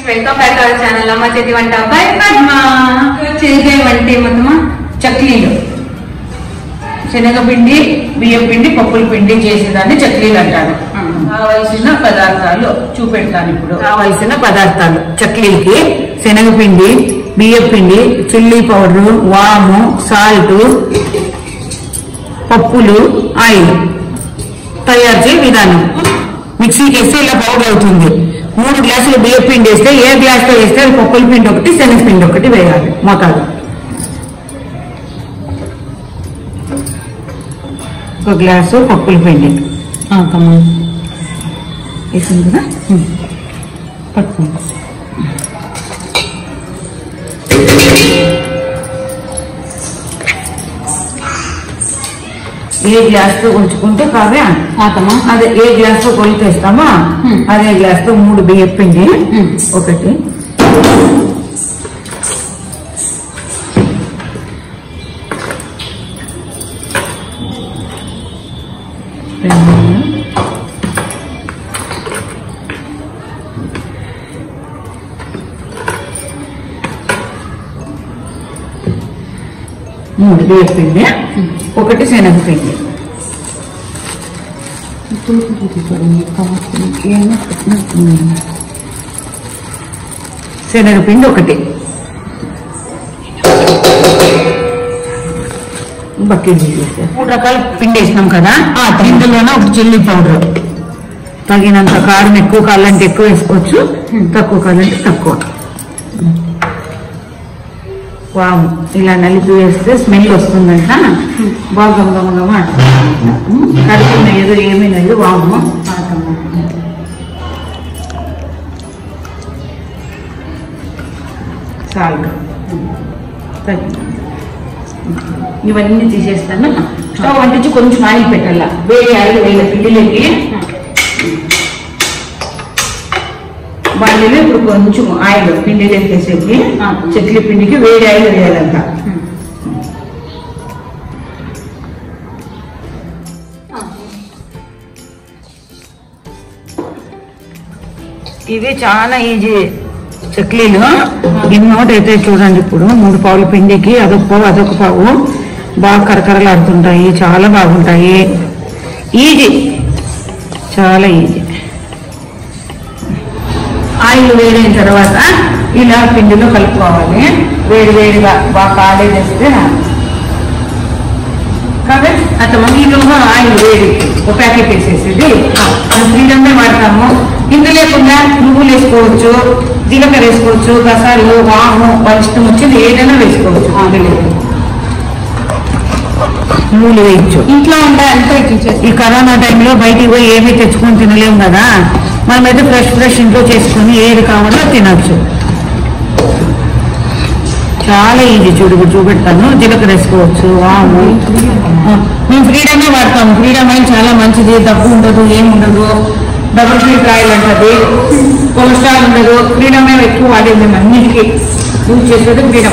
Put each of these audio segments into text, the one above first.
Welcome back our channel అమ్మ చేతి వంట బై పద్మ చేసే వంటే మొత్తమా చక్లీలు శనగపిండి బియ్యం పిండి పప్పుల పిండి చేసేదాన్ని చక్లీలు అంటారు కావలసిన పదార్థాలు చూపెడతాను ఇప్పుడు కావలసిన పదార్థాలు చక్లీలకి శనగపిండి బియ్యం పిండి చిల్లీ పౌడర్ వాము సాల్ట్ పప్పులు ఆయిల్ తయారు చేయ విధానం మిక్సీకి వేస్తే ఇలా పౌడర్ అవుతుంది మూడు గ్లాసులు బియ్యం పిండి వేస్తే ఏ గ్లాస్తో వేస్తే అది పప్పుల పిండి ఒకటి శనగపిండి ఒకటి వేయాలి మోతాదు ఒక గ్లాసు పప్పుల పిండి వేసింది కదా పట్టుకోండి ఏ గ్లాస్ తో ఉంచుకుంటే కావ్య ఆతమ్మా అదే ఏ గ్లాస్ తో కొలితేస్తామా Hmm. అదే గ్లాస్ తో మూడు బియ్యం పిండి Hmm. ఒకటి రెండు మూడు బియ్యం పిండి ఒకటి శనగపిండి శనగపిండి ఒకటి బకెట్ మూడు రకాల పిండి వేసినాం కదా ఇందులోనే ఒక చిల్లీ పౌడర్ తగినంత కారం ఎక్కువ కావాలంటే ఎక్కువ వేసుకోవచ్చు తక్కువ కావాలంటే తక్కువ వాము ఇలా నలిపి వేస్తే స్మెల్ వస్తుందంట బాగా గమగమగమ కడుపు లేదు ఏమీ లేదు వాము సాల్ట్ ఇవన్నీ తీసేస్తాను స్టవ్ అంటించి కొంచెం ఆయిల్ పెట్టాల వేడి ఆయిల్ వేయాలి పిండిలోకి బాండీలో ఇప్పుడు కొంచెం ఆయిల్ పిండిలోకి వేసేసి చెట్ల పిండికి వేడి ఆయిల్ వేయాలంట ఇవి చాలా ఈజీ చక్లీలు గిన్నోటి అయితే చూడండి ఇప్పుడు మూడు పావుల పిండికి అదొక పావు అదొక పావు బాగా కరకరలాడుతుంటాయి చాలా బాగుంటాయి ఈజీ చాలా ఈజీ ఆయిల్ వేడైన తర్వాత ఇలా పిండిలో కలుపుకోవాలి వేడి వేడిగా బాగా కాలేదేస్తే కాబట్టి అతను ఈలోగా ఆయిల్ వేడి ఒక ప్యాకెట్ వేసేసేది ఫ్రీడమే వాడతాము ఇందు లేకుండా నువ్వులు వేసుకోవచ్చు జీలకర్ర వేసుకోవచ్చు గసాలు వాము వాళ్ళ ఇష్టం వచ్చింది ఏదైనా వేసుకోవచ్చు అందులో నువ్వులు వేయచ్చు ఇంట్లో ఉండే అంతా ఇచ్చేసి ఈ కరోనా టైంలో బయటికి పోయి ఏమీ తెచ్చుకొని తినలేము కదా మనమైతే ఫ్రెష్ ఫ్రెష్ ఇంట్లో చేసుకొని ఏది కావాలో తినొచ్చు చాలా ఈజీ చూడు ఇప్పుడు చూపెడతాను జీలకర్ర వేసుకోవచ్చు వాము ఆ, మేము ఫ్రీడమే వాడతాము ఫ్రీడమ్ ఆయిల్ చాలా మంచిది దగ్గు ఉండదు ఏమి ఉండదు డబుల్ ఫీల్డ్ ఆయిల్ అంటది కొలెస్ట్రాల్ ఉండదు ఫ్రీడమే ఎక్కువ వాడేది మేము అన్నిటికీ యూజ్ చేసేది ఫ్రీడమ్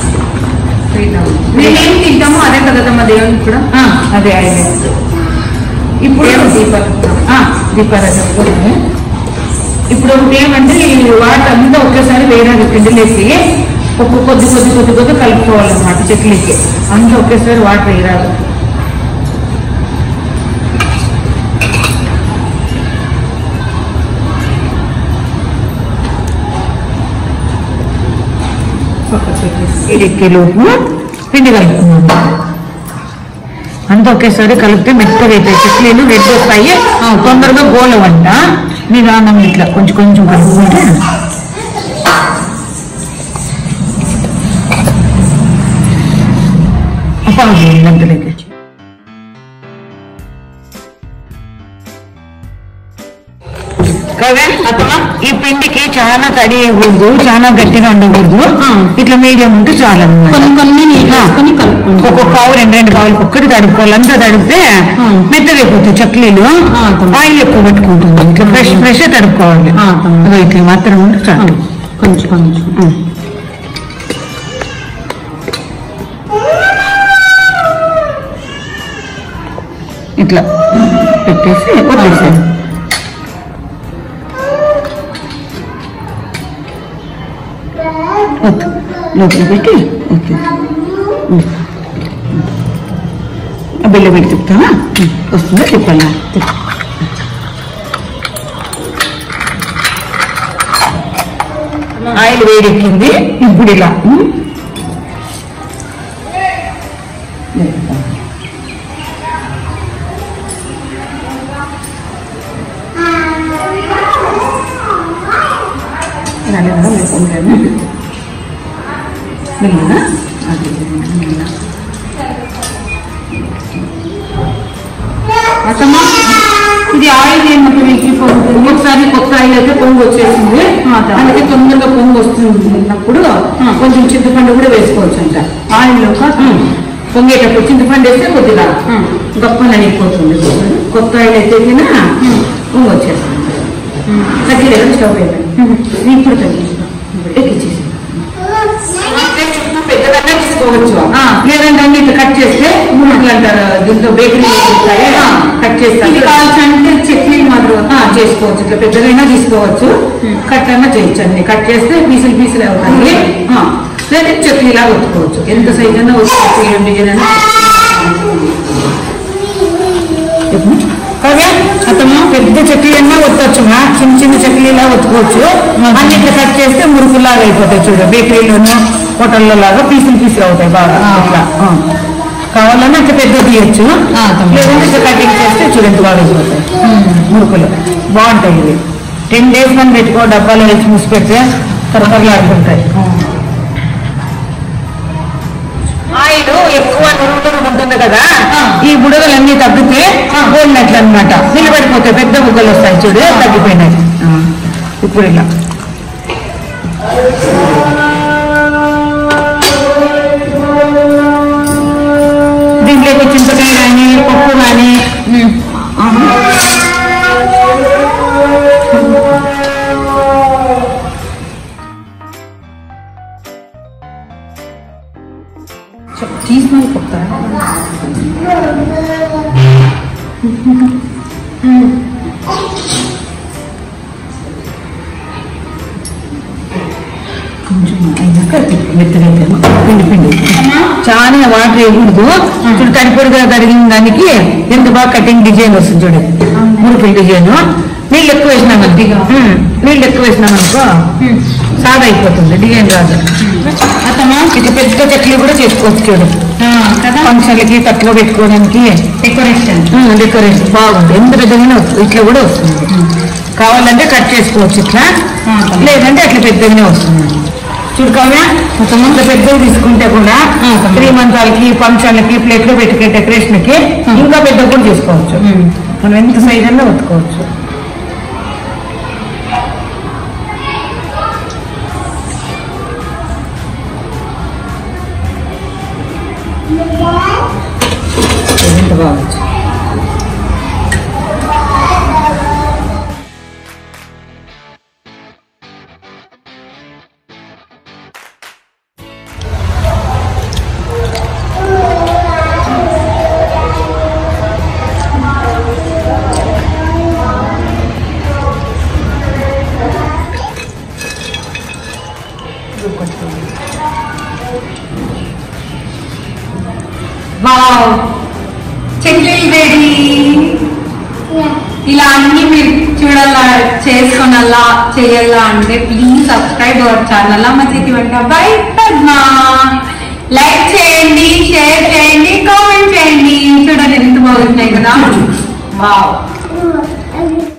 మేమేం తింటామో అదే కదమ్మా దేవునికి కూడా ఆ, అదే ఆయిల్ ఇప్పుడు ఆ, దీపారాధన కూడా. ఇప్పుడు ఒకటి ఏమంటే ఈ వాటర్ అంతా ఒకేసారి వేయడానికి పిండిలేసి ఒక కొద్ది కొద్ది కొద్ది కొద్ది కలుపుకోవాలన్నమాట చెట్లకి అంతా ఒకేసారి వాటర్ వేయరాదు ఇడెక్కేలోపు పిండి కలుపుకున్నాము అంతా ఒకేసారి కలిపితే మెత్తగా అయిపోయి చెట్లీలు రెడ్ వస్తాయి ఆ, తొందరగా గోలవంట నిదానం ఇట్లా కొంచెం కొంచెం కలుపుకుంటే అప్పుడు గంటలకి కదా అతను ఈ పిండికి చాలా తడి వేయకూడదు చాలా గట్టిగా ఉండకూడదు ఇట్లా మీడియం ఉంటే చాలా అన్నమాట. కొన్ని కొన్ని నీళ్ళు వేసుకొని కలుపుకుంటాం ఒక్కొక్క పావు రెండు రెండు పావులు ఒక్కటి తడుపుకోవాలి అంతా తడిపితే మెత్తగైపోతాయి చక్లీలు ఆ, తమ్ముడు. ఆయిల్ ఎక్కువ పెట్టుకుంటుంది ఇట్లా ఫ్రెష్ ఫ్రెష్ తడుపుకోవాలి ఆ, తమ్ముడు. అదో ఇట్లా మాత్రం ఉంటే చాలు కొంచెం కొంచెం ఆ. ఇట్లా పెట్టేసి వదిలేసాను ఓకే లోపల పెట్టి ఓకే ఉమ్. ఆ బిల్ల పెట్టి తిప్పుతావా ఉమ్. వస్తుందా తిప్పాలా తిప్పు ఆయిల్ వేడెక్కింది ఇప్పుడు ఇలా ఉమ్. రాలేదా లేకుండా మెల్లగా అది మెల్లగా అత్తమ్మ ఇది ఆయిల్ ఏమంటే ఎక్కిపోతుంది ఒకసారి కొత్త ఆయిల్ అయితే పొంగు వచ్చేసింది ఆ, దా. అందుకే తొందరగా పొంగు వస్తున్నప్పుడు ఆ. కొంచెం చింతపండు కూడా వేసుకోవచ్చు అంట ఆయిల్ పొంగేటప్పుడు చింతపండు వేస్తే కొద్దిగా ఉమ్. గొప్పని అయిపోతుంది కొత్త ఆయిల్ అయితే తినా పొంగు వచ్చేస్తుంది తగ్గిలేదు స్టవ్ అయిపోయింది ఇప్పుడు తగ్గించుకో ఎక్కిచ్చేసి పెద్దగానే తీసుకోవచ్చు ఆ. లేదంటే అన్ని ఇట్లా కట్ చేస్తే మురుకులు అంటారు దీంతో బేకరీ కట్ ఇది చేస్తారు కావాల్సి అంటే చట్నీ మాదిరి ఆ, చేసుకోవచ్చు ఇట్లా పెద్దగైనా తీసుకోవచ్చు Hmm. కట్ అయినా చేయొచ్చు అన్ని కట్ చేస్తే పీసులు పీసులు అవుతాయి ఆ, లేదా చట్నీలా ఒత్తుకోవచ్చు ఎంత సైజ్ అయినా ఒత్తుకోవచ్చు ఏం డిజైన్ అయినా చెప్పు. కావ్య అతను పెద్ద చట్నీ అయినా ఒత్తచ్చు చిన్న చిన్న చట్నీలా ఒత్తుకోవచ్చు అన్ని ఇట్లా కట్ చేస్తే మురుకులాగా అయిపోతాయి చూడు బేకరీలోనూ హోటల్లో లాగా పీసులు పీసులు అవుతాయి బాగా ఆ. ఇట్లా ఆ. కావాలన్నా అట్లా పెద్ద తీయచ్చు ఆ, తమ్ముడు. లేదంటే ఇట్లా కటింగ్ చేస్తే చూడండి బాగా అయిపోతాయి మురుకులు బాగుంటాయి ఇవి టెన్ డేస్ మనం పెట్టుకో డబ్బాలో వేసి మూసి పెడితే తరతరలాడుతుంటాయి ఆయిల్ ఎక్కువ నురుగు ఉంటుంది కదా ఆ. ఈ బుడగలన్నీ తగ్గితే పోలినట్లు అనమాట నిలబడిపోతాయి పెద్ద బుగ్గలు వస్తాయి చూడు తగ్గిపోయినాయి ఆ. ఇప్పుడు ఇలా దీంట్లోకి చింతకాయ కానీ పప్పు కానీ తీసుకొని కొడతారా కొంచెం అయినాక మెత్తగా అయితే పిండి పిండి చాలా వాటర్ వేయకూడదు చూడు తడిపొడిగా తడిగిన దానికి ఎంత బాగా కటింగ్ డిజైన్ వస్తుంది చూడు మురుకుల డిజైన్ నీళ్ళు ఎక్కువ వేసినాం కొద్దిగా. ఉమ్, నీళ్ళు ఎక్కువ వేసినాం అనుకో సాదా అయిపోతుంది డిజైన్ రాదు అతను ఇది పెద్ద చెట్లు కూడా చేసుకోవచ్చు చూడు కదా ఫంక్షన్లకి తట్లో పెట్టుకోవడానికి డెకరేషన్ డెకరేషన్ బాగుంది ఎంత పెద్దగానే వస్తుంది ఇట్లా కూడా వస్తుంది కావాలంటే కట్ చేసుకోవచ్చు ఇట్లా ఆ, తమ్ముడు. లేదంటే అట్లా పెద్దగానే వస్తుంది చూడు కావ్య ఇంత పెద్దవి తీసుకుంటే కూడా ఆ, తమ్ముడు. త్రీ మంతాలకి ఫంక్షన్లకి ప్లేట్లో పెట్టుకే డెకరేషన్ కి ఆ. ఇంకా పెద్ద కూడా చేసుకోవచ్చు ఉమ్. మనం ఎంత సైజ్ అన్నా ఉతుకోవచ్చు ఎంత బాగుంది వావ్ చెక్లీలు రెడీ ఇలా అన్ని మీరు చూడాలా చేసుకోనల్లా చేయాలా అంటే ప్లీజ్ సబ్స్క్రైబ్ అవర్ ఛానల్ అమ్మ చేతి వంట బై పద్మా లైక్ చేయండి షేర్ చేయండి కామెంట్ చేయండి చూడండి ఎంత బాగుంటున్నాయి కదా వావ్ Mm.